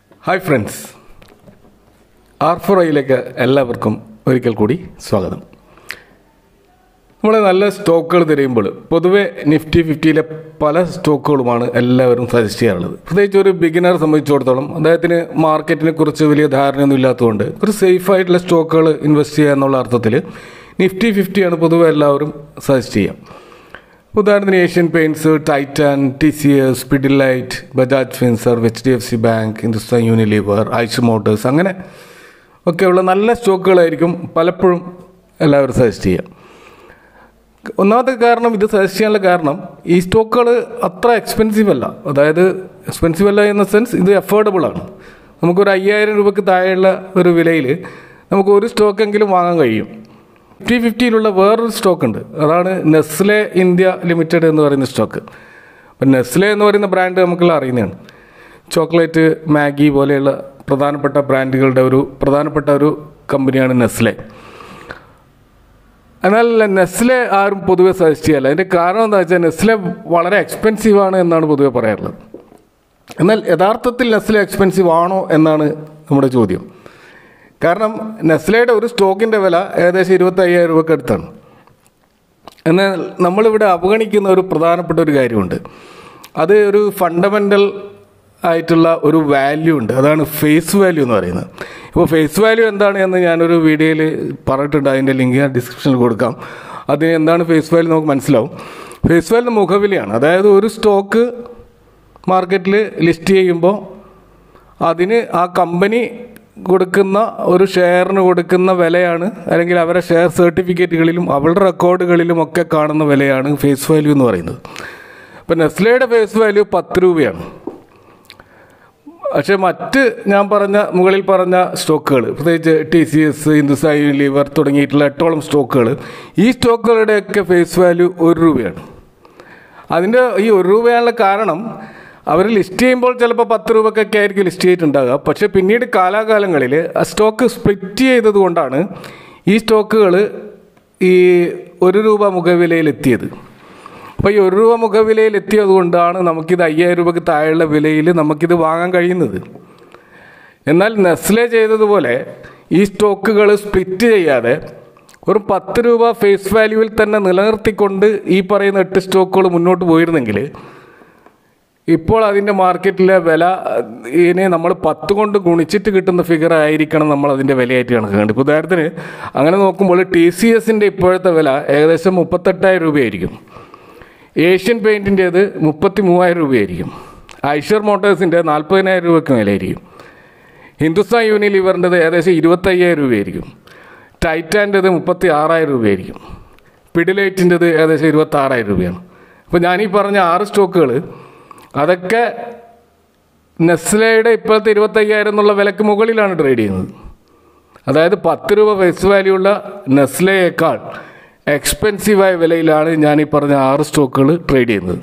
hi friends R four ഐയിലേക്ക് എല്ലാവർക്കും ഒരിക്കൽ കൂടി സ്വാഗതം നമ്മൾ നല്ല സ്റ്റോക്കുകൾ തിരയുമ്പോൾ പൊതുവെ നിഫ്റ്റി ഫിഫ്റ്റിയിലെ പല സ്റ്റോക്കുകളുമാണ് എല്ലാവരും സജസ്റ്റ് ചെയ്യാറുള്ളത് പ്രത്യേകിച്ച് ഒരു ബിഗിനറെ സംബന്ധിച്ചിടത്തോളം അദ്ദേഹത്തിന് മാർക്കറ്റിനെ കുറിച്ച് വലിയ ധാരണയൊന്നും ഇല്ലാത്തതുകൊണ്ട് ഒരു സേഫ് ആയിട്ടുള്ള സ്റ്റോക്കുകൾ ഇൻവെസ്റ്റ് ചെയ്യുക എന്നുള്ള അർത്ഥത്തിൽ നിഫ്റ്റി ഫിഫ്റ്റിയാണ് പൊതുവെ എല്ലാവരും സജസ്റ്റ് ചെയ്യുക ഉദാഹരണത്തിന് Asian paints Titan T C S Pidilite Bajaj Finserv H D F C bank Hindustan Unilever Eicher Motors അങ്ങനെ ഒക്കെയുള്ള നല്ല സ്റ്റോക്കുകളായിരിക്കും പലപ്പോഴും എല്ലാവരും സജസ്റ്റ് ചെയ്യുക ഒന്നാമത്തെ കാരണം ഇത് സജസ്റ്റ് ചെയ്യാനുള്ള കാരണം ഈ സ്റ്റോക്കുകൾ അത്ര എക്സ്പെൻസീവ് അല്ല അതായത് എക്സ്പെൻസീവ് അല്ല എന്ന സെൻസ് ഇത് അഫോർഡബിൾ ആണ് നമുക്കൊരു അയ്യായിരം രൂപയ്ക്ക് താഴെയുള്ള ഒരു വിലയിൽ നമുക്ക് ഒരു സ്റ്റോക്കെങ്കിലും വാങ്ങാൻ കഴിയും ഫിഫ്റ്റി ഫിഫ്റ്റിയിലുള്ള വേറൊരു സ്റ്റോക്ക് ഉണ്ട് അതാണ് നെസ്ലെ ഇന്ത്യ ലിമിറ്റഡ് എന്ന് പറയുന്ന സ്റ്റോക്ക് അപ്പം നെസ്ലെ എന്ന് പറയുന്ന ബ്രാൻഡ് നമുക്കെല്ലാം അറിയുന്നതാണ് ചോക്ലേറ്റ് മാഗി പോലെയുള്ള പ്രധാനപ്പെട്ട ബ്രാൻഡുകളുടെ ഒരു പ്രധാനപ്പെട്ട ഒരു കമ്പനിയാണ് നെസ്ലെ എന്നാൽ നെസ്ലെ ആരും പൊതുവെ സജസ്റ്റ് ചെയ്യല്ല അതിൻ്റെ കാരണം എന്താ വെച്ചാൽ നെസ്ലെ വളരെ എക്സ്പെൻസീവ് ആണ് എന്നാണ് പൊതുവെ പറയാറുള്ളത് എന്നാൽ യഥാർത്ഥത്തിൽ നെസ്ലെ എക്സ്പെൻസീവ് ആണോ എന്നാണ് നമ്മുടെ ചോദ്യം കാരണം നെസ്ലയുടെ ഒരു സ്റ്റോക്കിൻ്റെ വില ഏകദേശം ഇരുപത്തി അയ്യായിരം രൂപയ്ക്ക് അടുത്താണ് എന്നാൽ നമ്മളിവിടെ അവഗണിക്കുന്ന ഒരു പ്രധാനപ്പെട്ട ഒരു കാര്യമുണ്ട് അത് ഒരു ഫണ്ടമെൻ്റൽ ആയിട്ടുള്ള ഒരു വാല്യൂ ഉണ്ട് അതാണ് ഫേസ് വാല്യൂ എന്ന് പറയുന്നത് ഇപ്പോൾ ഫേസ് വാല്യൂ എന്താണ് എന്ന് ഞാനൊരു വീഡിയോയിൽ പറഞ്ഞിട്ടുണ്ട് അതിൻ്റെ ലിങ്ക് ഞാൻ ഡിസ്ക്രിപ്ഷനിൽ കൊടുക്കാം അതിന് എന്താണ് ഫേസ് വാല്യൂ നമുക്ക് മനസ്സിലാവും ഫേസ് വാല്യൂ മുഖവിലയാണ് അതായത് ഒരു സ്റ്റോക്ക് മാർക്കറ്റിൽ ലിസ്റ്റ് ചെയ്യുമ്പോൾ അതിന് ആ കമ്പനി കൊടുക്കുന്ന ഒരു ഷെയറിന് കൊടുക്കുന്ന വിലയാണ് അല്ലെങ്കിൽ അവരുടെ ഷെയർ സർട്ടിഫിക്കറ്റുകളിലും അവരുടെ റെക്കോർഡുകളിലും ഒക്കെ കാണുന്ന വിലയാണ് ഫേസ് വാല്യൂ എന്ന് പറയുന്നത് ഇപ്പം നെസ്ലയുടെ ഫേസ് വാല്യൂ പത്ത് രൂപയാണ് പക്ഷേ മറ്റ് ഞാൻ പറഞ്ഞ മുകളിൽ പറഞ്ഞ സ്റ്റോക്കുകൾ പ്രത്യേകിച്ച് T C S Hindustan Unilever തുടങ്ങിയിട്ടുള്ള എട്ടോളം സ്റ്റോക്കുകൾ ഈ സ്റ്റോക്കുകളുടെയൊക്കെ ഫേസ് വാല്യൂ ഒരു രൂപയാണ് അതിൻ്റെ ഈ ഒരു രൂപയാനുള്ള കാരണം അവർ ലിസ്റ്റ് ചെയ്യുമ്പോൾ ചിലപ്പോൾ പത്ത് രൂപക്കൊക്കെ ആയിരിക്കും ലിസ്റ്റ് ചെയ്തിട്ടുണ്ടാകുക പക്ഷേ പിന്നീട് കാലാകാലങ്ങളിൽ ആ സ്റ്റോക്ക് സ്പ്ലിറ്റ് ചെയ്തത് കൊണ്ടാണ് ഈ സ്റ്റോക്കുകൾ ഈ ഒരു രൂപ മുഖവിലയിൽ എത്തിയത് അപ്പോൾ ഈ ഒരു രൂപ മുഖവിലയിൽ എത്തിയത് കൊണ്ടാണ് നമുക്കിത് അയ്യായിരം രൂപയ്ക്ക് താഴെയുള്ള വിലയിൽ നമുക്കിത് വാങ്ങാൻ കഴിയുന്നത് എന്നാൽ നെസ്ലെ ചെയ്തതുപോലെ ഈ സ്റ്റോക്കുകൾ സ്പ്ലിറ്റ് ചെയ്യാതെ ഒരു പത്ത് രൂപ ഫേസ് വാല്യൂവിൽ തന്നെ നിലനിർത്തിക്കൊണ്ട് ഈ പറയുന്ന എട്ട് സ്റ്റോക്കുകൾ മുന്നോട്ട് പോയിരുന്നെങ്കിൽ ഇപ്പോൾ അതിൻ്റെ മാർക്കറ്റിലെ വില ഇതിനെ നമ്മൾ പത്ത് കൊണ്ട് ഗുണിച്ചിട്ട് കിട്ടുന്ന ഫിഗർ ആയിരിക്കണം നമ്മൾ അതിൻ്റെ വിലയായിട്ട് കണക്കാക്കേണ്ടത് ഇപ്പോൾ ഉദാഹരണത്തിന് അങ്ങനെ നോക്കുമ്പോൾ ടി സി എസിൻ്റെ ഇപ്പോഴത്തെ വില ഏകദേശം മുപ്പത്തെട്ടായിരം രൂപയായിരിക്കും ഏഷ്യൻ പെയിൻറ്റിൻ്റേത് മുപ്പത്തി മൂവായിരം രൂപയായിരിക്കും ഐഷർ മോട്ടോഴ്സിൻ്റെ നാൽപ്പതിനായിരം രൂപയ്ക്ക് മേലായിരിക്കും ഹിന്ദുസ്ഥാൻ യൂണിലിവറിൻ്റെത് ഏകദേശം ഇരുപത്തയ്യായിരം രൂപയായിരിക്കും ടൈറ്റാൻ്റെത് മുപ്പത്തി ആറായിരം രൂപയായിരിക്കും പിഡിലൈറ്റിൻ്റെത് ഏകദേശം ഇരുപത്താറായിരം രൂപയാണ് അപ്പോൾ ഞാനീ പറഞ്ഞ ആറ് സ്റ്റോക്കുകൾ അതൊക്കെ നെസ്ലയുടെ ഇപ്പോഴത്തെ ഇരുപത്തയ്യായിരം എന്നുള്ള വിലക്ക് മുകളിലാണ് ട്രേഡ് ചെയ്യുന്നത് അതായത് പത്ത് രൂപ ഫേസ് വാല്യൂ ഉള്ള നെസ്ലയേക്കാൾ എക്സ്പെൻസീവായ വിലയിലാണ് ഞാൻ ഈ പറഞ്ഞ ആറ് സ്റ്റോക്കുകൾ ട്രേഡ് ചെയ്യുന്നത്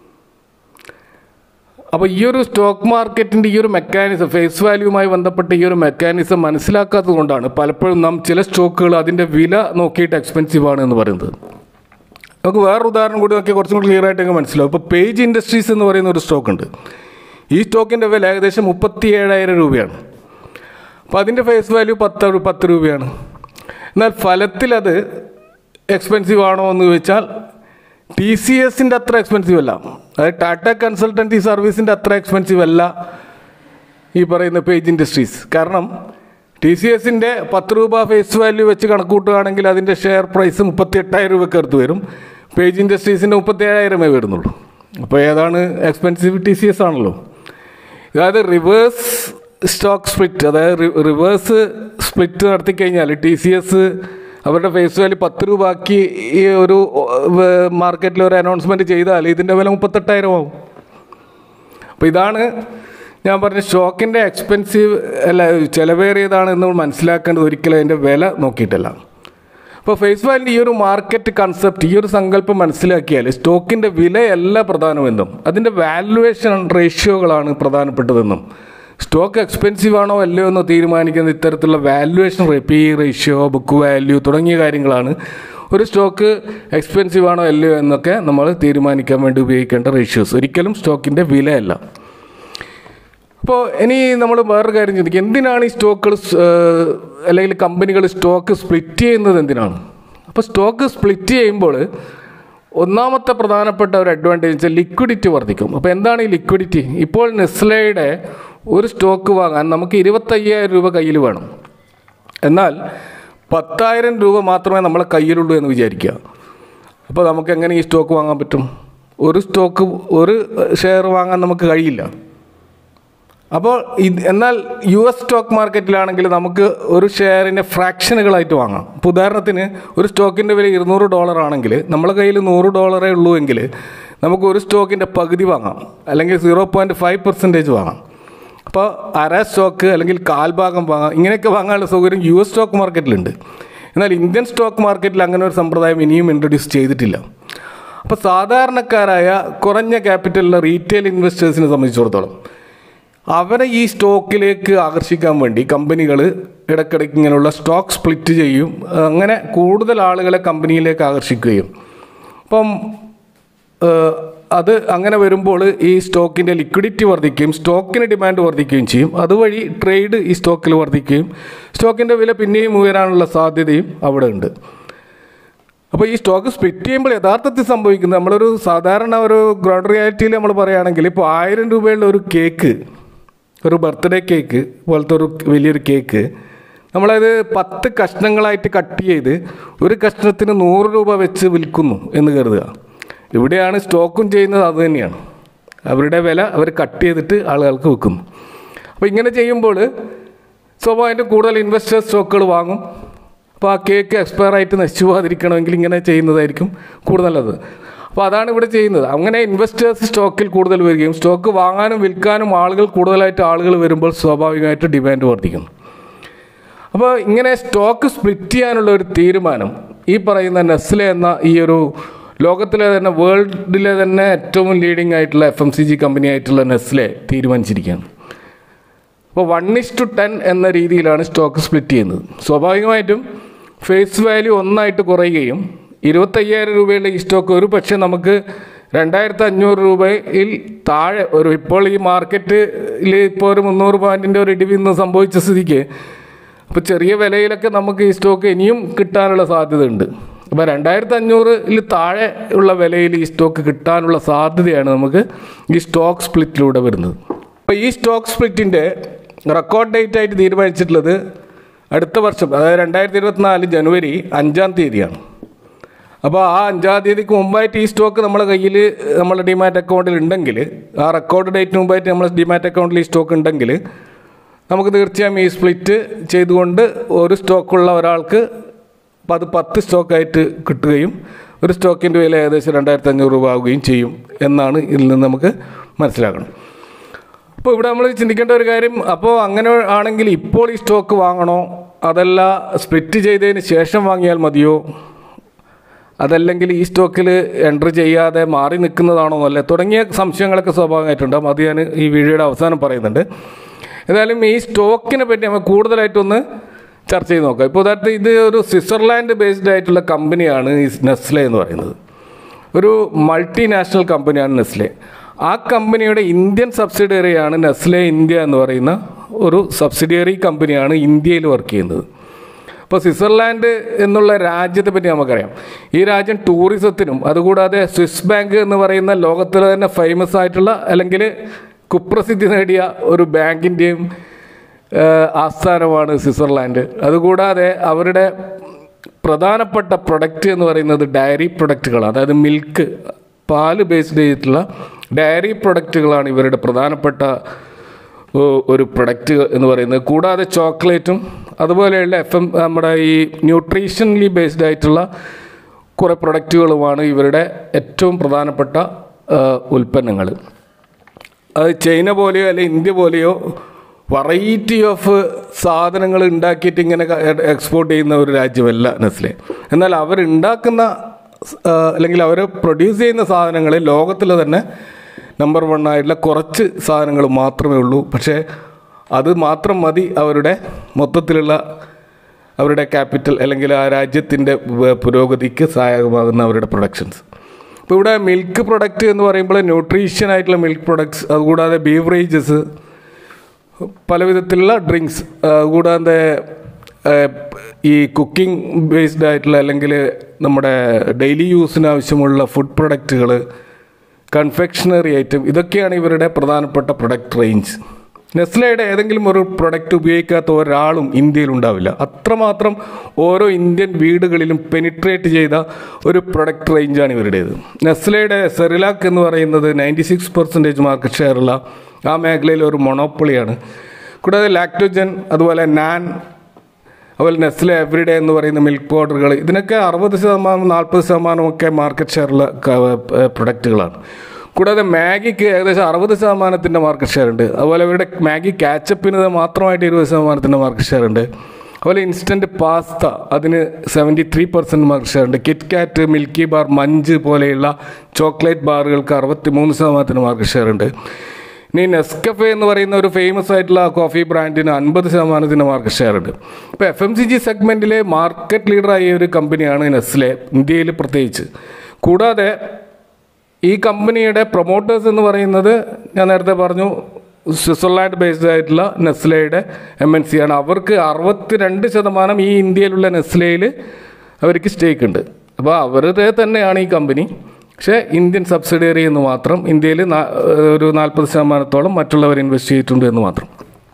അപ്പോൾ ഈ ഒരു സ്റ്റോക്ക് മാർക്കറ്റിൻ്റെ ഈ ഒരു മെക്കാനിസം ഫേസ് വാല്യൂവുമായി ബന്ധപ്പെട്ട ഈ ഒരു മെക്കാനിസം മനസ്സിലാക്കാത്തത് കൊണ്ടാണ് പലപ്പോഴും നാം ചില സ്റ്റോക്കുകൾ അതിൻ്റെ വില നോക്കിയിട്ട് എക്സ്പെൻസീവ് ആണ് എന്ന് പറയുന്നത് നമുക്ക് വേറൊരു ഉദാഹരണം കൂടി നോക്കിയാൽ കുറച്ചും കൂടി ക്ലിയർ ആയിട്ട് മനസ്സിലാവും ഇപ്പോൾ പേജ് ഇൻഡസ്ട്രീസ് എന്ന് പറയുന്ന ഒരു സ്റ്റോക്ക് ഉണ്ട് ഈ സ്റ്റോക്കിൻ്റെ വില ഏകദേശം മുപ്പത്തി ഏഴായിരം രൂപയാണ് അപ്പോൾ അതിൻ്റെ ഫേസ് വാല്യൂ പത്ത് പത്ത് രൂപയാണ് എന്നാൽ ഫലത്തിൽ അത് എക്സ്പെൻസീവ് ആണോ എന്ന് ചോദിച്ചാൽ ടി സി എസിൻ്റെ അത്ര എക്സ്പെൻസീവ് അല്ല അതായത് ടാറ്റ കൺസൾട്ടൻസി സർവീസിൻ്റെ അത്ര എക്സ്പെൻസീവ് അല്ല ഈ പറയുന്ന പേജ് ഇൻഡസ്ട്രീസ് കാരണം ടി സി എസിൻ്റെ പത്ത് രൂപ ഫേസ് വാല്യൂ വെച്ച് കണക്ക് കൂട്ടുകയാണെങ്കിൽ അതിൻ്റെ ഷെയർ പ്രൈസ് മുപ്പത്തി എട്ടായിരം രൂപയ്ക്ക് അടുത്ത് വരും പേജ് ഇൻഡസ്ട്രീസിൻ്റെ മുപ്പത്തി ഏഴായിരമേ വരുന്നുള്ളൂ അപ്പോൾ ഏതാണ് എക്സ്പെൻസീവ് ടി സി എസ് ആണല്ലോ അതായത് റിവേഴ്സ് സ്റ്റോക്ക് സ്പ്ലിറ്റ് അതായത് റിവേഴ്സ് സ്പ്ലിറ്റ് നടത്തി കഴിഞ്ഞാൽ ടി സി എസ് അവരുടെ ഫേസ് വാല്യൂ പത്ത് രൂപ ആക്കി ഈ ഒരു മാർക്കറ്റിൽ ഒരു അനൗൺസ്മെൻറ്റ് ചെയ്താൽ ഇതിൻ്റെ വില മുപ്പത്തെട്ടായിരം ആവും അപ്പോൾ ഇതാണ് ഞാൻ പറഞ്ഞ സ്റ്റോക്കിൻ്റെ എക്സ്പെൻസീവ് അല്ല ചിലവേറിയതാണ് എന്ന് മനസ്സിലാക്കേണ്ടത് ഒരിക്കലും അതിൻ്റെ വില നോക്കിയിട്ടല്ല അപ്പോൾ ഫേസ് വാല്യൂ ഈ ഒരു മാർക്കറ്റ് കൺസെപ്റ്റ് ഈ ഒരു സങ്കല്പം മനസ്സിലാക്കിയാൽ സ്റ്റോക്കിൻ്റെ വിലയല്ല പ്രധാനമെന്നും അതിൻ്റെ വാല്യുവേഷൻ റേഷ്യോകളാണ് പ്രധാനപ്പെട്ടതെന്നും സ്റ്റോക്ക് എക്സ്പെൻസീവ് ആണോ അല്ലയോ എന്ന് തീരുമാനിക്കുന്ന ഇത്തരത്തിലുള്ള valuation P ratio book value തുടങ്ങിയ കാര്യങ്ങളാണ് ഒരു സ്റ്റോക്ക് എക്സ്പെൻസീവ് ആണോ അല്ലയോ എന്നൊക്കെ നമ്മൾ തീരുമാനിക്കാൻ വേണ്ടി ഉപയോഗിക്കേണ്ട റേഷ്യോസ് ഒരിക്കലും സ്റ്റോക്കിൻ്റെ വിലയല്ല അപ്പോൾ ഇനി നമ്മൾ വേറൊരു കാര്യം ചിന്തിക്കുക എന്തിനാണ് ഈ സ്റ്റോക്കുകൾ അല്ലെങ്കിൽ കമ്പനികൾ സ്റ്റോക്ക് സ്പ്ലിറ്റ് ചെയ്യുന്നത് എന്തിനാണ് അപ്പോൾ സ്റ്റോക്ക് സ്പ്ലിറ്റ് ചെയ്യുമ്പോൾ ഒന്നാമത്തെ പ്രധാനപ്പെട്ട ഒരു അഡ്വാൻറ്റേജ് വെച്ചാൽ ലിക്വിഡിറ്റി വർദ്ധിക്കും അപ്പോൾ എന്താണ് ഈ ലിക്വിഡിറ്റി ഇപ്പോൾ നെസ്ലയുടെ ഒരു സ്റ്റോക്ക് വാങ്ങാൻ നമുക്ക് ഇരുപത്തയ്യായിരം രൂപ കയ്യിൽ വേണം എന്നാൽ പത്തായിരം രൂപ മാത്രമേ നമ്മളെ കയ്യിലുള്ളൂ എന്ന് വിചാരിക്കുക അപ്പോൾ നമുക്ക് എങ്ങനെ ഈ സ്റ്റോക്ക് വാങ്ങാൻ പറ്റും ഒരു സ്റ്റോക്ക് ഒരു ഷെയർ വാങ്ങാൻ നമുക്ക് കഴിയില്ല അപ്പോൾ ഇത് എന്നാൽ യു എസ് സ്റ്റോക്ക് മാർക്കറ്റിലാണെങ്കിൽ നമുക്ക് ഒരു ഷെയറിനെ ഫ്രാക്ഷനുകളായിട്ട് വാങ്ങാം ഇപ്പോൾ ഉദാഹരണത്തിന് ഒരു സ്റ്റോക്കിൻ്റെ വില ഇരുന്നൂറ് ഡോളർ ആണെങ്കിൽ നമ്മളെ കയ്യിൽ നൂറ് ഡോളറേ ഉള്ളൂ എങ്കിൽ നമുക്ക് ഒരു സ്റ്റോക്കിൻ്റെ പകുതി വാങ്ങാം അല്ലെങ്കിൽ സീറോ പോയിൻറ്റ് ഫൈവ് പെർസെൻറ്റേജ് വാങ്ങാം അപ്പോൾ അര സ്റ്റോക്ക് അല്ലെങ്കിൽ കാൽഭാഗം വാങ്ങാം ഇങ്ങനെയൊക്കെ വാങ്ങാനുള്ള സൗകര്യം യു എസ് സ്റ്റോക്ക് മാർക്കറ്റിലുണ്ട് എന്നാൽ ഇന്ത്യൻ സ്റ്റോക്ക് മാർക്കറ്റിൽ അങ്ങനെ ഒരു സമ്പ്രദായം ഇനിയും ഇൻട്രൊഡ്യൂസ് ചെയ്തിട്ടില്ല അപ്പോൾ സാധാരണക്കാരായ കുറഞ്ഞ ക്യാപിറ്റലിലെ റീറ്റെയിൽ ഇൻവെസ്റ്റേഴ്സിനെ സംബന്ധിച്ചിടത്തോളം അവരെ ഈ സ്റ്റോക്കിലേക്ക് ആകർഷിക്കാൻ വേണ്ടി കമ്പനികൾ ഇടയ്ക്കിടയ്ക്ക് ഇങ്ങനെയുള്ള സ്റ്റോക്ക് സ്പ്ലിറ്റ് ചെയ്യും അങ്ങനെ കൂടുതൽ ആളുകളെ കമ്പനിയിലേക്ക് ആകർഷിക്കുകയും അപ്പം ഏഹ്, അത് അങ്ങനെ വരുമ്പോൾ ഈ സ്റ്റോക്കിൻ്റെ ലിക്വിഡിറ്റി വർദ്ധിക്കുകയും സ്റ്റോക്കിന് ഡിമാൻഡ് വർദ്ധിക്കുകയും ചെയ്യും അതുവഴി ട്രേഡ് ഈ സ്റ്റോക്കിൽ വർദ്ധിക്കുകയും സ്റ്റോക്കിൻ്റെ വില പിന്നെയും ഉയരാനുള്ള സാധ്യതയും അവിടെ ഉണ്ട് അപ്പോൾ ഈ സ്റ്റോക്ക് സ്പ്ലിറ്റ് ചെയ്യുമ്പോൾ യഥാർത്ഥത്തിൽ സംഭവിക്കുന്നത് നമ്മളൊരു സാധാരണ ഒരു ഗ്രൗണ്ട് റിയാലിറ്റിയിൽ നമ്മൾ പറയുകയാണെങ്കിൽ ഇപ്പോൾ ആയിരം രൂപയുള്ള ഒരു കേക്ക് ഒരു ബർത്ത്ഡേ കേക്ക് പോലത്തെ ഒരു വലിയൊരു കേക്ക് നമ്മളത് പത്ത് കഷ്ണങ്ങളായിട്ട് കട്ട് ചെയ്ത് ഒരു കഷ്ണത്തിന് നൂറ് രൂപ വെച്ച് വിൽക്കുന്നു എന്ന് കരുതുക ഇവിടെയാണ് സ്റ്റോക്കും ചെയ്യുന്നത് അത് തന്നെയാണ് അവരുടെ വില അവർ കട്ട് ചെയ്തിട്ട് ആളുകൾക്ക് വിൽക്കുന്നു അപ്പോൾ ഇങ്ങനെ ചെയ്യുമ്പോൾ സ്വാഭാവികമായിട്ടും കൂടുതൽ ഇൻവെസ്റ്റേഴ്സ് സ്റ്റോക്കുകൾ വാങ്ങും അപ്പോൾ ആ കേക്ക് എക്സ്പയർ ആയിട്ട് നശിച്ചു പോകാതിരിക്കണമെങ്കിൽ ഇങ്ങനെ ചെയ്യുന്നതായിരിക്കും കൂടുതൽ നല്ലത് അപ്പോൾ അതാണ് ഇവിടെ ചെയ്യുന്നത് അങ്ങനെ ഇൻവെസ്റ്റേഴ്സ് സ്റ്റോക്കിൽ കൂടുതൽ വരികയും സ്റ്റോക്ക് വാങ്ങാനും വിൽക്കാനും ആളുകൾ കൂടുതലായിട്ട് ആളുകൾ വരുമ്പോൾ സ്വാഭാവികമായിട്ട് ഡിമാൻഡ് വർദ്ധിക്കുന്നു അപ്പോൾ ഇങ്ങനെ സ്റ്റോക്ക് സ്പ്ലിറ്റ് ചെയ്യാനുള്ള ഒരു തീരുമാനം ഈ പറയുന്ന നെസ്ലെ എന്ന ഈ ഒരു ലോകത്തിലെ തന്നെ വേൾഡിലെ തന്നെ ഏറ്റവും ലീഡിംഗ് ആയിട്ടുള്ള F M C G company ആയിട്ടുള്ള നെസ്ലെ തീരുമാനിച്ചിരിക്കുകയാണ് അപ്പോൾ വൺ ഇസ് ടു ടെൻ എന്ന രീതിയിലാണ് സ്റ്റോക്ക് സ്പ്ലിറ്റ് ചെയ്യുന്നത് സ്വാഭാവികമായിട്ടും ഫേസ് വാല്യൂ ഒന്നായിട്ട് കുറയുകയും ഇരുപത്തയ്യായിരം രൂപയുള്ള ഈ സ്റ്റോക്ക് ഒരു പക്ഷേ നമുക്ക് രണ്ടായിരത്തി അഞ്ഞൂറ് രൂപയിൽ താഴെ ഒരു ഇപ്പോൾ ഈ മാർക്കറ്റിൽ ഇപ്പോൾ ഒരു മുന്നൂറ് പോയിൻറ്റിൻ്റെ ഒരു ഇടിവ് ഇന്ന് സംഭവിച്ച സ്ഥിതിക്ക് അപ്പോൾ ചെറിയ വിലയിലൊക്കെ നമുക്ക് ഈ സ്റ്റോക്ക് ഇനിയും കിട്ടാനുള്ള സാധ്യതയുണ്ട് അപ്പോൾ രണ്ടായിരത്തി അഞ്ഞൂറിൽ താഴെ ഉള്ള വിലയിൽ ഈ സ്റ്റോക്ക് കിട്ടാനുള്ള സാധ്യതയാണ് നമുക്ക് ഈ സ്റ്റോക്ക് സ്പ്ലിറ്റിലൂടെ വരുന്നത് അപ്പോൾ ഈ സ്റ്റോക്ക് സ്പ്ലിറ്റിൻ്റെ റെക്കോർഡ് ഡേറ്റ് ആയിട്ട് തീരുമാനിച്ചിട്ടുള്ളത് അടുത്ത വർഷം അതായത് രണ്ടായിരത്തി ഇരുപത്തിനാല് ജനുവരി അഞ്ചാം തീയതിയാണ് അപ്പോൾ ആ അഞ്ചാം തീയതിക്ക് മുമ്പായിട്ട് ഈ സ്റ്റോക്ക് നമ്മുടെ കയ്യിൽ നമ്മുടെ ഡിമാറ്റ് അക്കൗണ്ടിൽ ഉണ്ടെങ്കിൽ ആ റെക്കോർഡ് ഡേറ്റിന് മുമ്പായിട്ട് നമ്മുടെ ഡിമാറ്റ് അക്കൗണ്ടിൽ ഈ സ്റ്റോക്ക് ഉണ്ടെങ്കിൽ നമുക്ക് തീർച്ചയായും ഈ സ്പ്ലിറ്റ് ചെയ്തുകൊണ്ട് ഒരു സ്റ്റോക്കുള്ള ഒരാൾക്ക് അത് പത്ത് സ്റ്റോക്കായിട്ട് കിട്ടുകയും ഒരു സ്റ്റോക്കിൻ്റെ വില ഏകദേശം രണ്ടായിരത്തി അഞ്ഞൂറ് രൂപ ആവുകയും ചെയ്യും എന്നാണ് ഇതിൽ നിന്ന് നമുക്ക് മനസ്സിലാക്കണം അപ്പോൾ ഇവിടെ നമ്മൾ ചിന്തിക്കേണ്ട ഒരു കാര്യം അപ്പോൾ അങ്ങനെ ആണെങ്കിൽ ഇപ്പോൾ ഈ സ്റ്റോക്ക് വാങ്ങണോ അതല്ല സ്പ്ലിറ്റ് ചെയ്തതിന് ശേഷം വാങ്ങിയാൽ മതിയോ അതല്ലെങ്കിൽ ഈ സ്റ്റോക്കിൽ എൻട്രി ചെയ്യാതെ മാറി നിൽക്കുന്നതാണോ എന്നല്ല തുടങ്ങിയ സംശയങ്ങളൊക്കെ സ്വാഭാവികമായിട്ടുണ്ടാകും അത് ഞാൻ ഈ വീഡിയോയുടെ അവസാനം പറയുന്നുണ്ട് ഏതായാലും ഈ സ്റ്റോക്കിനെ പറ്റി നമുക്ക് കൂടുതലായിട്ടൊന്ന് ചർച്ച ചെയ്ത് നോക്കാം ഇപ്പോൾ ഉദാഹരണത്തിന് ഇത് ഒരു സ്വിറ്റ്സർലാൻഡ് ബേസ്ഡ് ആയിട്ടുള്ള കമ്പനിയാണ് ഈ നെസ്ലെ എന്ന് പറയുന്നത് ഒരു മൾട്ടിനാഷണൽ കമ്പനിയാണ് നെസ്ലെ ആ കമ്പനിയുടെ ഇന്ത്യൻ സബ്സിഡിയറിയാണ് നെസ്ലെ ഇന്ത്യ എന്ന് പറയുന്ന ഒരു സബ്സിഡിയറി കമ്പനിയാണ് ഇന്ത്യയിൽ വർക്ക് ചെയ്യുന്നത് ഇപ്പോൾ സ്വിറ്റ്സർലാൻഡ് എന്നുള്ള രാജ്യത്തെ പറ്റി നമുക്കറിയാം ഈ രാജ്യം ടൂറിസത്തിനും അതുകൂടാതെ സ്വിസ് ബാങ്ക് എന്ന് പറയുന്ന ലോകത്തിലെ തന്നെ ഫേമസ് ആയിട്ടുള്ള അല്ലെങ്കിൽ കുപ്രസിദ്ധി നേടിയ ഒരു ബാങ്കിൻ്റെയും ആസ്ഥാനമാണ് സ്വിറ്റ്സർലാൻഡ് അതുകൂടാതെ അവരുടെ പ്രധാനപ്പെട്ട പ്രൊഡക്റ്റ് എന്ന് പറയുന്നത് ഡയറി പ്രൊഡക്റ്റുകളാണ് അതായത് മിൽക്ക് പാല് ബേസ്ഡ് ചെയ്തിട്ടുള്ള ഡയറി പ്രൊഡക്റ്റുകളാണ് ഇവരുടെ പ്രധാനപ്പെട്ട ഒ- ഒരു പ്രൊഡക്റ്റ് എന്ന് പറയുന്നത് കൂടാതെ ചോക്ലേറ്റും അതുപോലെയുള്ള എഫ് എം നമ്മുടെ ഈ ന്യൂട്രീഷനലി ബേസ്ഡ് ആയിട്ടുള്ള കുറേ പ്രൊഡക്റ്റുകളുമാണ് ഇവരുടെ ഏറ്റവും പ്രധാനപ്പെട്ട ഉൽപ്പന്നങ്ങൾ അത് ചൈന പോലെയോ അല്ലെങ്കിൽ ഇന്ത്യ പോലെയോ വെറൈറ്റി ഓഫ് സാധനങ്ങൾ ഉണ്ടാക്കിയിട്ട് ഇങ്ങനെ എക്സ്പോർട്ട് ചെയ്യുന്ന ഒരു രാജ്യമല്ല നെസ്ലെ എന്നാൽ അവരുണ്ടാക്കുന്ന സ്- ആ, അല്ലെങ്കിൽ അവർ പ്രൊഡ്യൂസ് ചെയ്യുന്ന സാധനങ്ങൾ ലോകത്തിൽ തന്നെ നമ്പർ വൺ ആയിട്ടുള്ള കുറച്ച് സാധനങ്ങൾ മാത്രമേ ഉള്ളൂ പക്ഷേ അത് മാത്രം മതി അവരുടെ മൊത്തത്തിലുള്ള അവരുടെ ക്യാപിറ്റൽ അല്ലെങ്കിൽ ആ രാജ്യത്തിൻ്റെ വ- പുരോഗതിക്ക് സഹായകമാകുന്ന അവരുടെ പ്രൊഡക്ഷൻസ് ഇപ്പോൾ ഇവിടെ മിൽക്ക് പ്രൊഡക്റ്റ് എന്ന് പറയുമ്പോൾ ന്യൂട്രീഷൻ ആയിട്ടുള്ള മിൽക്ക് പ്രൊഡക്ട്സ് അതുകൂടാതെ ബീവറേജസ് പല വിധത്തിലുള്ള ഡ്രിങ്ക്സ് കൂടാതെ ആ, ഈ കുക്കിംഗ് ബേസ്ഡ് ആയിട്ടുള്ള അല്ലെങ്കിൽ നമ്മുടെ ഡെയിലി യൂസിന് ആവശ്യമുള്ള ഫുഡ് പ്രൊഡക്റ്റുകൾ കൺഫെക്ഷണറി ഐറ്റം ഇതൊക്കെയാണ് ഇവരുടെ പ്രധാനപ്പെട്ട പ്രൊഡക്റ്റ് റേഞ്ച് നെസ്ലയുടെ ഏതെങ്കിലും ഒരു പ്രൊഡക്റ്റ് ഉപയോഗിക്കാത്ത ഒരാളും ഇന്ത്യയിൽ ഉണ്ടാവില്ല അത്രമാത്രം ഓരോ ഇന്ത്യൻ വീടുകളിലും പെനിട്രേറ്റ് ചെയ്ത ഒരു പ്രൊഡക്റ്റ് റേഞ്ചാണ് ഇവരുടേത് നെസ്ലയുടെ സെറിലാക്ക് എന്ന് പറയുന്നത് നയൻറ്റി സിക്സ് പെർസെൻറ്റേജ് മാർക്കറ്റ് ഷെയറുള്ള ആ മേഖലയിൽ ഒരു മൊണോപ്പൊളിയാണ് കൂടാതെ ലാക്ടോജൻ അതുപോലെ നാൻ അതുപോലെ നെസ്ലെ എവറിഡേ എന്ന് പറയുന്ന മിൽക്ക് പൗഡറുകൾ ഇതിനൊക്കെ അറുപത് ശതമാനം നാൽപ്പത് ശതമാനമൊക്കെ മാർക്കറ്റ് ഷെയറുള്ള പ്രൊഡക്റ്റുകളാണ് കൂടാതെ മാഗിക്ക് ഏകദേശം അറുപത് ശതമാനത്തിൻ്റെ മാർക്കറ്റ് ഷെയർ ഉണ്ട് അതുപോലെ ഇവരുടെ മാഗി കാച്ചപ്പിന് മാത്രമായിട്ട് ഇരുപത് ശതമാനത്തിൻ്റെ മാർക്കറ്റ് ഷെയർ ഉണ്ട് അതുപോലെ ഇൻസ്റ്റൻറ്റ് പാസ്ത അതിന് seventy three percent market share ഉണ്ട് Kit Kat Milky Bar Munch പോലെയുള്ള ചോക്ലേറ്റ് ബാറുകൾക്ക് അറുപത്തി മൂന്ന് ശതമാനത്തിന് മാർക്കറ്റ് ഷെയർ ഉണ്ട് ഇനി നെസ്കഫെ എന്ന് പറയുന്ന ഒരു ഫേമസ് ആയിട്ടുള്ള കോഫി ബ്രാൻഡിന് അൻപത് ശതമാനത്തിന് മാർക്കറ്റ് ഷെയർ ഉണ്ട് ഇപ്പോൾ എഫ് എം സി ജി സെഗ്മെൻറ്റിലെ മാർക്കറ്റ് ലീഡറായ ഒരു കമ്പനിയാണ് നെസ്ലെ ഇന്ത്യയിൽ പ്രത്യേകിച്ച് കൂടാതെ ഈ കമ്പനിയുടെ പ്രൊമോട്ടേഴ്സ് എന്ന് പറയുന്നത് ഞാൻ നേരത്തെ പറഞ്ഞു സ്വിറ്റ്സർലാൻഡ് ബേസ്ഡ് ആയിട്ടുള്ള നെസ്ലയുടെ എം എൻ സി ആണ് അവർക്ക് അറുപത്തിരണ്ട് ശതമാനം ഈ ഇന്ത്യയിലുള്ള നെസ്ലയിൽ അവർക്ക് സ്റ്റേക്ക് ഉണ്ട് അപ്പോൾ അവരുടെ തന്നെയാണ് ഈ കമ്പനി പക്ഷേ ഇന്ത്യൻ സബ്സിഡിയറി എന്ന് മാത്രം ഇന്ത്യയിൽ നാ- ഒരു നാൽപ്പത് ശതമാനത്തോളം മറ്റുള്ളവർ ഇൻവെസ്റ്റ് ചെയ്തിട്ടുണ്ട് എന്ന് മാത്രം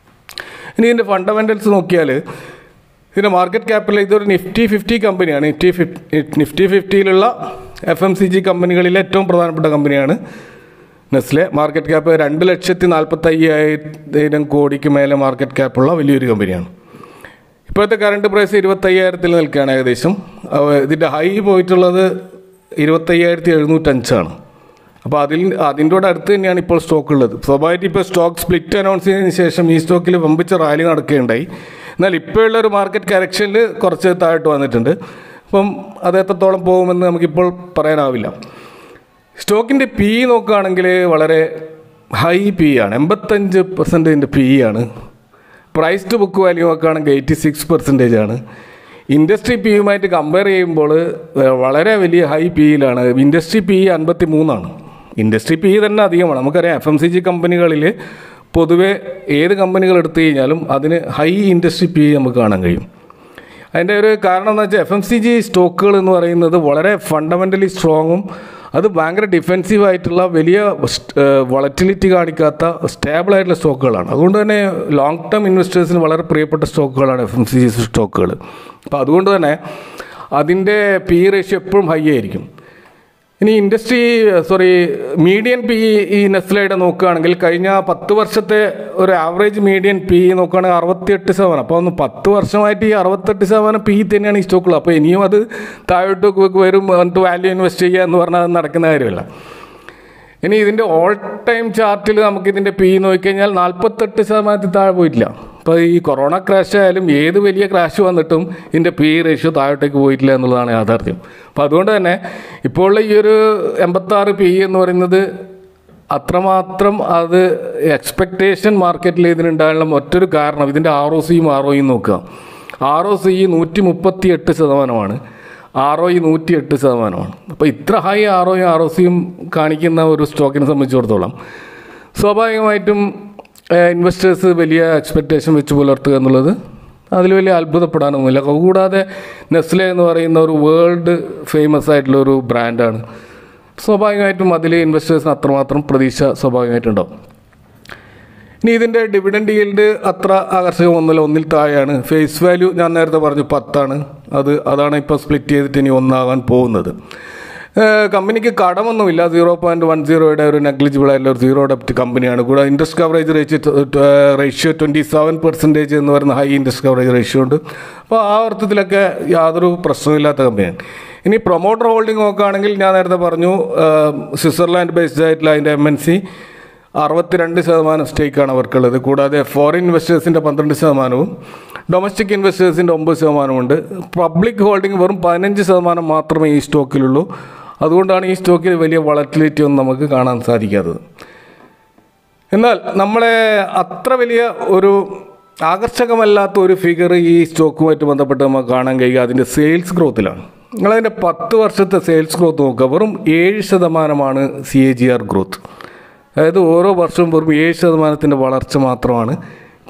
ഇനി ഇതിൻ്റെ ഫണ്ടമെൻ്റൽസ് നോക്കിയാൽ ഇതിൻ്റെ മാർക്കറ്റ് ക്യാപിറ്റൽ ഇതൊരു നിഫ്റ്റി ഫിഫ്റ്റി കമ്പനിയാണ് നിഫ്റ്റി ഫിഫ്റ്റി നിഫ്റ്റി ഫിഫ്റ്റിയിലുള്ള എഫ് എം സി ജി കമ്പനികളിലെ ഏറ്റവും പ്രധാനപ്പെട്ട കമ്പനിയാണ് നെസ്ലെ മാർക്കറ്റ് ക്യാപ്പ് രണ്ട് ലക്ഷത്തി നാൽപ്പത്തി അയ്യായിരം കോടിക്ക് മേലെ മാർക്കറ്റ് ക്യാപ്പുള്ള വലിയൊരു കമ്പനിയാണ് ഇപ്പോഴത്തെ കറണ്ട് പ്രൈസ് ഇരുപത്തയ്യായിരത്തിൽ നിൽക്കുകയാണ് ഏകദേശം അവ- ഇതിൻ്റെ ഹൈ പോയിട്ടുള്ളത് ഇരുപത്തയ്യായിരത്തി എഴുന്നൂറ്റഞ്ചാണ് അപ്പോൾ അതിൽ അതിൻ്റെ കൂടെ അടുത്ത് തന്നെയാണ് ഇപ്പോൾ സ്റ്റോക്ക് ഉള്ളത് സ്വാഭാവികമായിട്ട് ഇപ്പോൾ സ്റ്റോക്ക് സ്പ്ലിറ്റ് അനൗൺസ് ചെയ്തതിന് ശേഷം ഈ സ്റ്റോക്കിൽ വമ്പിച്ച റാലി നടക്കുകയുണ്ടായി എന്നാൽ ഇപ്പോഴുള്ള ഒരു മാർക്കറ്റ് കറക്ഷനിൽ കുറച്ച് താഴോട്ട് വന്നിട്ടുണ്ട് അപ്പം അത് എത്രത്തോളം പോകുമെന്ന് നമുക്കിപ്പോൾ പറയാനാവില്ല സ്റ്റോക്കിൻ്റെ പി നോക്കുകയാണെങ്കിൽ വളരെ ഹൈ പി ആണ് എൺപത്തഞ്ച് പെർസെൻറ്റേജിൻ്റെ പി ആണ് പ്രൈസ് ടു ബുക്ക് വാല്യൂ നോക്കുകയാണെങ്കിൽ എയ്റ്റി സിക്സ് പെർസെൻറ്റേജ് ആണ് ഇൻഡസ്ട്രി പിയുമായിട്ട് കമ്പയർ ചെയ്യുമ്പോൾ ഏഹ്, വളരെ വലിയ ഹൈ പിയിലാണ് ഇൻഡസ്ട്രി പി അൻപത്തി മൂന്നാണ് ഇൻഡസ്ട്രി പി തന്നെ അധികമാണ് നമുക്കറിയാം എഫ് എം സി ജി കമ്പനികളിൽ പൊതുവെ ഏത് കമ്പനികൾ എടുത്തു കഴിഞ്ഞാലും അതിന് ഹൈ ഇൻഡസ്ട്രി പി നമുക്ക് കാണാൻ കഴിയും അതിൻ്റെ ഒരു കാരണം എന്ന് വെച്ചാൽ എഫ് എം സി ജി സ്റ്റോക്കുകൾ എന്ന് പറയുന്നത് വളരെ ഫണ്ടമെൻ്റലി സ്ട്രോങ്ങും അത് ഭയങ്കര ഡിഫെൻസീവ് ആയിട്ടുള്ള വലിയ വളറ്റിലിറ്റി കാണിക്കാത്ത സ്റ്റേബിൾ ആയിട്ടുള്ള സ്റ്റോക്കുകളാണ് അതുകൊണ്ട് തന്നെ ലോങ് ടേം ഇൻവെസ്റ്റേഴ്സിന് വളരെ പ്രിയപ്പെട്ട സ്റ്റോക്കുകളാണ് എഫ് എം സി ജി സ്റ്റോക്കുകൾ അപ്പോൾ അതുകൊണ്ട് തന്നെ അതിൻ്റെ പി റേഷ്യോ എപ്പോഴും ഹൈ ആയിരിക്കും ഇനി ഇൻഡസ്ട്രി സോറി മീഡിയൻ പി ഈ നെസ്ലയുടെ നോക്കുകയാണെങ്കിൽ കഴിഞ്ഞ പത്ത് വർഷത്തെ ഒരു ആവറേജ് മീഡിയൻ പി നോക്കുകയാണെങ്കിൽ അറുപത്തിയെട്ട് ശതമാനം അപ്പോൾ ഒന്ന് പത്ത് വർഷമായിട്ട് ഈ അറുപത്തെട്ട് ശതമാനം പി തന്നെയാണ് ഈ സ്റ്റോക്കുള്ളത് അപ്പോൾ ഇനിയും അത് താഴോട്ട് വരും എന്നിട്ട് വാല്യൂ ഇൻവെസ്റ്റ് ചെയ്യുക എന്ന് പറഞ്ഞാൽ അത് നടക്കുന്ന കാര്യമല്ല ഇനി ഇതിൻ്റെ ഓൾ ടൈം ചാർട്ടിൽ നമുക്ക് ഇതിൻ്റെ പി നോക്കിക്കഴിഞ്ഞാൽ നാൽപ്പത്തെട്ട് ശതമാനത്തിൽ താഴെ പോയിട്ടില്ല അപ്പോൾ ഈ കൊറോണ ക്രാഷ് ആയാലും ഏത് വലിയ ക്രാഷ് വന്നിട്ടും ഇതിൻ്റെ പി റേഷ്യോ താഴോട്ടേക്ക് പോയിട്ടില്ല എന്നുള്ളതാണ് യാഥാർത്ഥ്യം അപ്പോൾ അതുകൊണ്ട് തന്നെ ഇപ്പോൾ ഉള്ള ഈ ഒരു എൺപത്താറ് പി എന്ന് പറയുന്നത് അത്രമാത്രം അത് എക്സ്പെക്റ്റേഷൻ മാർക്കറ്റിൽ ഇതിനുണ്ടാകാനുള്ള മറ്റൊരു കാരണം ഇതിൻ്റെ ആർ ഒ സിയും ആർ ഒയും നോക്കുക ആർ ഒ സി നൂറ്റി മുപ്പത്തി എട്ട് ശതമാനമാണ് ആർ ഒ നൂറ്റി എട്ട് ശതമാനമാണ് അപ്പോൾ ഇത്ര ഹൈ ആർ ഒയും ആർ ഒ സിയും കാണിക്കുന്ന ഒരു സ്റ്റോക്കിനെ സംബന്ധിച്ചിടത്തോളം സ്വാഭാവികമായിട്ടും ഇൻവെസ്റ്റേഴ്സ് വലിയ എക്സ്പെക്റ്റേഷൻ വെച്ച് പുലർത്തുക എന്നുള്ളത് അതിൽ വലിയ അത്ഭുതപ്പെടാനൊന്നുമില്ല കൂടാതെ നെസ്ലെ എന്ന് പറയുന്ന ഒരു വേൾഡ് ഫേമസ് ആയിട്ടുള്ള ഒരു ബ്രാൻഡാണ് സ്വാഭാവികമായിട്ടും അതിൽ ഇൻവെസ്റ്റേഴ്സിന് അത്രമാത്രം പ്രതീക്ഷ സ്വാഭാവികമായിട്ടുണ്ടാവും ഇനി ഇതിൻ്റെ ഡിവിഡൻഡ് yield അത്ര ആകർഷകമൊന്നുമില്ല ഒന്നിൽ താഴെയാണ് ഫേസ് വാല്യൂ ഞാൻ നേരത്തെ പറഞ്ഞു പത്താണ് അത് അതാണ് ഇപ്പോൾ സ്പ്ലിറ്റ് ചെയ്തിട്ട് ഇനി ഒന്നാകാൻ പോകുന്നത് ഏഹ് കമ്പനിക്ക് കടമൊന്നുമില്ല സീറോ പോയിൻറ്റ് വൺ സീറോയുടെ ഒരു നെഗ്ലിജിബിൾ ആയിട്ടുള്ള ഒരു സീറോ ഡെപ്റ്റ് കമ്പനിയാണ് കൂടാതെ interest coverage ratio ratio twenty seven percentage എന്ന് പറയുന്ന ഹൈ ഇൻട്രസ്റ്റ് കവറേജ് റേഷ്യോ ഉണ്ട് അപ്പോൾ ആ അർത്ഥത്തിലൊക്കെ യാതൊരു പ്രശ്നമില്ലാത്ത കമ്പനിയാണ് ഇനി പ്രൊമോട്ടർ ഹോൾഡിംഗ് നോക്കുകയാണെങ്കിൽ ഞാൻ നേരത്തെ പറഞ്ഞു ഏഹ് സ്വിറ്റ്സർലാൻഡ് ബേസ്ഡ് ആയിട്ടുള്ള അതിൻ്റെ എം എൻ സി അറുപത്തിരണ്ട് ശതമാനം സ്റ്റേക്കാണ് അവർക്കുള്ളത് കൂടാതെ ഫോറിൻ ഇൻവെസ്റ്റേഴ്സിൻ്റെ പന്ത്രണ്ട് ശതമാനവും ഡൊമസ്റ്റിക് ഇൻവെസ്റ്റേഴ്സിൻ്റെ ഒമ്പത് ശതമാനമുണ്ട് പബ്ലിക് ഹോൾഡിംഗ് വെറും പതിനഞ്ച് ശതമാനം മാത്രമേ ഈ സ്റ്റോക്കിലുള്ളൂ അതുകൊണ്ടാണ് ഈ സ്റ്റോക്കിൽ വലിയ വളറ്റിലിറ്റി ഒന്നും നമുക്ക് കാണാൻ സാധിക്കാത്തത് എന്നാൽ നമ്മളെ അത്ര വലിയ ഒരു ആകർഷകമല്ലാത്ത ഒരു ഫിഗർ ഈ സ്റ്റോക്കുമായിട്ട് ബന്ധപ്പെട്ട് നമുക്ക് കാണാൻ കഴിയുക അതിൻ്റെ സെയിൽസ് ഗ്രോത്തിലാണ് നിങ്ങളതിൻ്റെ പത്ത് വർഷത്തെ സെയിൽസ് ഗ്രോത്ത് നോക്കുക വെറും ഏഴ് ശതമാനമാണ് C A G R growth അതായത് ഓരോ വർഷവും വെറും ഏഴ് ശതമാനത്തിൻ്റെ വളർച്ച മാത്രമാണ്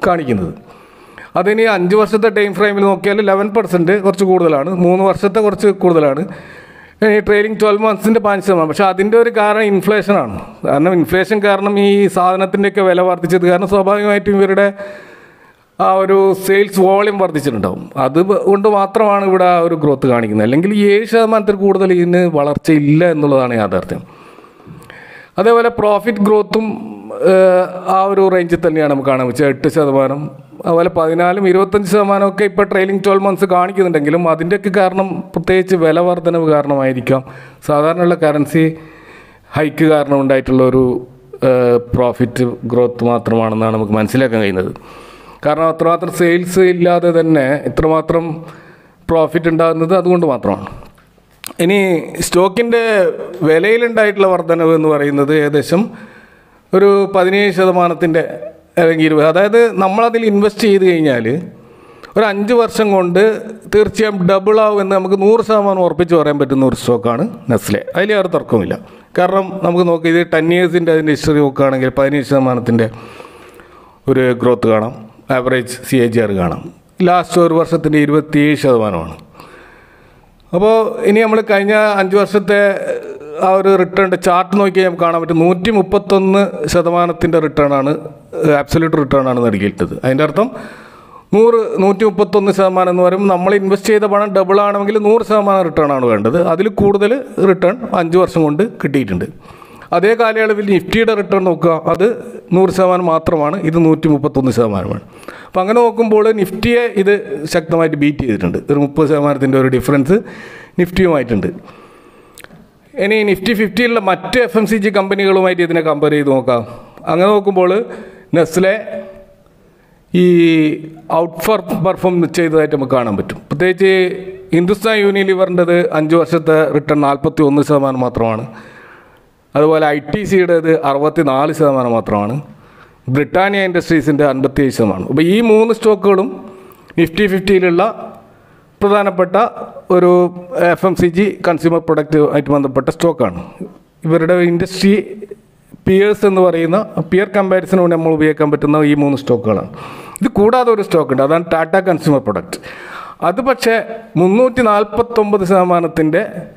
കാണിക്കുന്നത് അതിനി അഞ്ച് വർഷത്തെ ടൈം ഫ്രെയിമിൽ നോക്കിയാൽ ലെവൻ പെർസെൻറ്റ് കുറച്ച് കൂടുതലാണ് മൂന്ന് വർഷത്തെ കുറച്ച് കൂടുതലാണ് ഈ ട്രെയിലിംഗ് ട്വൽവ് മന്ത്സിൻ്റെ പതിനഞ്ച് ശതമാനം പക്ഷേ അതിൻ്റെ ഒരു കാരണം ഇൻഫ്ലേഷനാണ് കാരണം ഇൻഫ്ലേഷൻ കാരണം ഈ സാധനത്തിൻ്റെയൊക്കെ വില വർദ്ധിച്ചത് കാരണം സ്വാഭാവികമായിട്ടും ഇവരുടെ ആ ഒരു സെയിൽസ് വോളിയം വർദ്ധിച്ചിട്ടുണ്ടാവും അത് കൊണ്ട് മാത്രമാണ് ഇവിടെ ആ ഒരു ഗ്രോത്ത് കാണിക്കുന്നത് അല്ലെങ്കിൽ ഈ ഏഴ് ശതമാനത്തിൽ കൂടുതൽ ഇതിന് വളർച്ചയില്ല എന്നുള്ളതാണ് യാഥാർത്ഥ്യം അതേപോലെ പ്രോഫിറ്റ് ഗ്രോത്തും ഏഹ്, ആ ഒരു റേഞ്ചിൽ തന്നെയാണ് നമുക്ക് കാണാൻ വെച്ചാൽ എട്ട് ശതമാനം അതുപോലെ പതിനാലും ഇരുപത്തഞ്ച് ശതമാനമൊക്കെ ഇപ്പോൾ ട്രെയിലിംഗ് ട്വൽവ് മന്ത്സ് കാണിക്കുന്നുണ്ടെങ്കിലും അതിൻ്റെയൊക്കെ കാരണം പ്രത്യേകിച്ച് വില വർധനവ് കാരണമായിരിക്കാം സാധാരണയുള്ള കറൻസി ഹൈക്ക് കാരണം ഉണ്ടായിട്ടുള്ള ഒരു പ്രോഫിറ്റ് ഗ്രോത്ത് മാത്രമാണെന്നാണ് നമുക്ക് മനസ്സിലാക്കാൻ കഴിയുന്നത് കാരണം അത്രമാത്രം സെയിൽസ് ഇല്ലാതെ തന്നെ ഇത്രമാത്രം പ്രോഫിറ്റ് ഉണ്ടാകുന്നത് അതുകൊണ്ട് മാത്രമാണ് ഇനി സ്റ്റോക്കിൻ്റെ വിലയിലുണ്ടായിട്ടുള്ള വർധനവ് എന്ന് പറയുന്നത് ഏകദേശം ഒരു പതിനേഴ് ശതമാനത്തിൻ്റെ അല്ലെങ്കിൽ ഇരുപത് അതായത് നമ്മളതിൽ ഇൻവെസ്റ്റ് ചെയ്ത് കഴിഞ്ഞാൽ ഒരു അഞ്ച് വർഷം കൊണ്ട് തീർച്ചയായും ഡബിൾ ആവും എന്ന് നമുക്ക് നൂറ് ശതമാനം ഉറപ്പിച്ച് പറയാൻ പറ്റുന്ന ഒരു സ്റ്റോക്കാണ് നെസ്ലെ അതിൽ വേറെ തർക്കമില്ല കാരണം നമുക്ക് നോക്കി ഇത് ടെൻ ഇയേഴ്സിൻ്റെ അതിൻ്റെ ഹിസ്റ്ററി നോക്കുകയാണെങ്കിൽ പതിനേഴ് ശതമാനത്തിൻ്റെ ഒരു ഗ്രോത്ത് കാണാം average C A G R കാണാം ലാസ്റ്റ് ഒരു വർഷത്തിൻ്റെ ഇരുപത്തിയേഴ് ശതമാനമാണ് അപ്പോൾ ഇനി നമ്മൾ കഴിഞ്ഞ അഞ്ച് വർഷത്തെ ആ ഒരു റിട്ടേണിൻ്റെ ചാർട്ട് നോക്കിയാൽ നമുക്ക് കാണാൻ പറ്റും നൂറ്റി മുപ്പത്തൊന്ന് ശതമാനത്തിൻ്റെ റിട്ടേണാണ് ആബ്സല്യൂട്ട് റിട്ടേണാണ് നൽകിയിട്ടത് അതിൻ്റെ അർത്ഥം നൂറ് നൂറ്റി മുപ്പത്തൊന്ന് ശതമാനം എന്ന് പറയുമ്പോൾ നമ്മൾ ഇൻവെസ്റ്റ് ചെയ്ത പണം ഡബിൾ ആണെങ്കിൽ നൂറ് ശതമാനം റിട്ടേൺ ആണ് വേണ്ടത് അതിൽ കൂടുതൽ റിട്ടേൺ അഞ്ച് വർഷം കൊണ്ട് കിട്ടിയിട്ടുണ്ട് അതേ കാലയളവിൽ നിഫ്റ്റിയുടെ റിട്ടേൺ നോക്കുക അത് നൂറ് ശതമാനം മാത്രമാണ് ഇത് നൂറ്റി മുപ്പത്തൊന്ന് ശതമാനമാണ് അപ്പം അങ്ങനെ നോക്കുമ്പോൾ നിഫ്റ്റിയെ ഇത് ശക്തമായിട്ട് ബീറ്റ് ചെയ്തിട്ടുണ്ട് ഒരു മുപ്പത് ശതമാനത്തിൻ്റെ ഒരു ഡിഫറൻസ് നിഫ്റ്റിയുമായിട്ടുണ്ട് ഇനി നിഫ്റ്റി ഫിഫ്റ്റിയിലുള്ള മറ്റ് എഫ് എം സി ജി കമ്പനികളുമായിട്ട് ഇതിനെ കമ്പയർ ചെയ്ത് നോക്കാം അങ്ങനെ നോക്കുമ്പോൾ നെസ്ലെ ഈ ഔട്ട് ഫർ പെർഫോം ചെയ്തതായിട്ട് നമുക്ക് കാണാൻ പറ്റും പ്രത്യേകിച്ച് ഹിന്ദുസ്ഥാൻ യൂണിലിവറിൻ്റെത് അഞ്ച് വർഷത്തെ റിട്ടേൺ നാൽപ്പത്തി ഒന്ന് ശതമാനം മാത്രമാണ് അതുപോലെ ഐ ടി സിയുടേത് അറുപത്തി നാല് ശതമാനം മാത്രമാണ് ബ്രിട്ടാനിയ ഇൻഡസ്ട്രീസിൻ്റെ അൻപത്തിയേഴ് ശതമാനം അപ്പോൾ ഈ മൂന്ന് സ്റ്റോക്കുകളും നിഫ്റ്റി ഫിഫ്റ്റിയിലുള്ള പ്രധാനപ്പെട്ട ഒരു F M C G consumer product ആയിട്ട് ബന്ധപ്പെട്ട സ്റ്റോക്കാണ് ഇവരുടെ ഇൻഡസ്ട്രി പിയേഴ്സ് എന്ന് പറയുന്ന പിയർ കമ്പാരിസൺ കൊണ്ട് നമ്മൾ ഉപയോഗിക്കാൻ പറ്റുന്ന ഈ മൂന്ന് സ്റ്റോക്കുകളാണ് ഇത് കൂടാതെ ഒരു സ്റ്റോക്ക് ഉണ്ട് അതാണ് ടാറ്റ കൺസ്യൂമർ പ്രൊഡക്റ്റ് അത് പക്ഷേ മുന്നൂറ്റി നാൽപ്പത്തൊമ്പത് ശതമാനത്തിൻ്റെ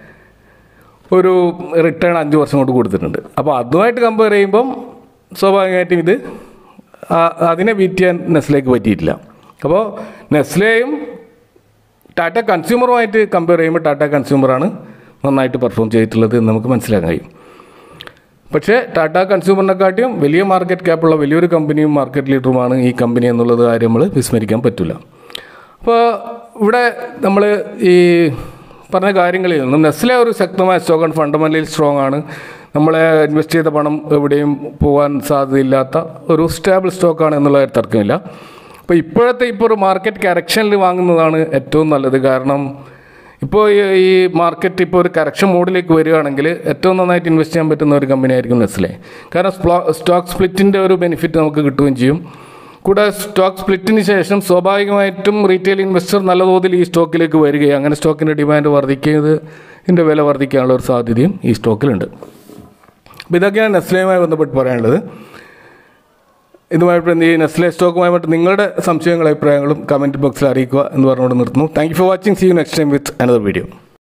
ഒരു റിട്ടേൺ അഞ്ച് വർഷം കൊണ്ട് കൊടുത്തിട്ടുണ്ട് അപ്പോൾ അതുമായിട്ട് കമ്പയർ ചെയ്യുമ്പം സ്വാഭാവികമായിട്ടും ഇത് ആ- അതിനെ ബീറ്റ് ചെയ്യാൻ നെസ്ലേക്ക് പറ്റിയിട്ടില്ല അപ്പോൾ നെസ്ലെയും ടാറ്റ കൺസ്യൂമറുമായിട്ട് കമ്പയർ ചെയ്യുമ്പോൾ ടാറ്റ കൺസ്യൂമറാണ് നന്നായിട്ട് പെർഫോം ചെയ്തിട്ടുള്ളത് എന്ന് നമുക്ക് മനസ്സിലാക്കാൻ കഴിയും പക്ഷേ ടാറ്റ കൺസ്യൂമറിനെക്കാട്ടിയും വലിയ മാർക്കറ്റ് ക്യാപ്പുള്ള വലിയൊരു കമ്പനിയും മാർക്കറ്റ് ലീഡറുമാണ് ഈ കമ്പനി എന്നുള്ളത് കാര്യം നമ്മൾ വിസ്മരിക്കാൻ പറ്റില്ല അപ്പോൾ ഇവിടെ നമ്മൾ ഈ പറഞ്ഞ കാര്യങ്ങളിൽ നിന്നും നെസ്ലെ ഒരു ശക്തമായ സ്റ്റോക്കാണ് ഫണ്ടമെൻ്റലി സ്ട്രോങ് ആണ് നമ്മളെ ഇൻവെസ്റ്റ് ചെയ്ത പണം എവിടെയും പോകാൻ സാധ്യതയില്ലാത്ത ഒരു സ്റ്റേബിൾ സ്റ്റോക്കാണ് എന്നുള്ള ഒരു തർക്കമില്ല അപ്പോൾ ഇപ്പോഴത്തെ ഇപ്പോൾ ഒരു മാർക്കറ്റ് കറക്ഷനിൽ വാങ്ങുന്നതാണ് ഏറ്റവും നല്ലത് കാരണം ഇപ്പോൾ ഈ- ഈ മാർക്കറ്റ് ഇപ്പോൾ ഒരു കറക്ഷൻ മോഡിലേക്ക് വരികയാണെങ്കിൽ ഏറ്റവും നന്നായിട്ട് ഇൻവെസ്റ്റ് ചെയ്യാൻ പറ്റുന്ന ഒരു കമ്പനി ആയിരിക്കും നെസ്ലെ കാരണം സ്പ്ലോ സ്റ്റോക്ക് സ്പ്ലിറ്റിൻ്റെ ഒരു ബെനിഫിറ്റ് നമുക്ക് കിട്ടുകയും ചെയ്യും കൂടാതെ സ്റ്റോക്ക് സ്പ്ലിറ്റിന് ശേഷം സ്വാഭാവികമായിട്ടും റീറ്റെയിൽ ഇൻവെസ്റ്റർ നല്ല തോതിൽ ഈ സ്റ്റോക്കിലേക്ക് വരികയും അങ്ങനെ സ്റ്റോക്കിൻ്റെ ഡിമാൻഡ് വർദ്ധിക്കുന്നത് ഇതിൻ്റെ വില വർദ്ധിക്കാനുള്ള ഒരു സാധ്യതയും ഈ സ്റ്റോക്കിലുണ്ട് അപ്പോൾ ഇതൊക്കെയാണ് നെസ്ലയുമായി ബന്ധപ്പെട്ട് പറയാനുള്ളത് ഇതുമായിട്ട് ഈ നെസ്ലെ സ്റ്റോക്കുമായി ബന്ധപ്പെട്ട് നിങ്ങളുടെ സംശയങ്ങളും അഭിപ്രായങ്ങളും കമൻറ്റ് ബോക്സിൽ അറിയിക്കുക എന്ന് പറഞ്ഞുകൊണ്ട് നിർത്തുന്നു thank you for watching see you next time with another video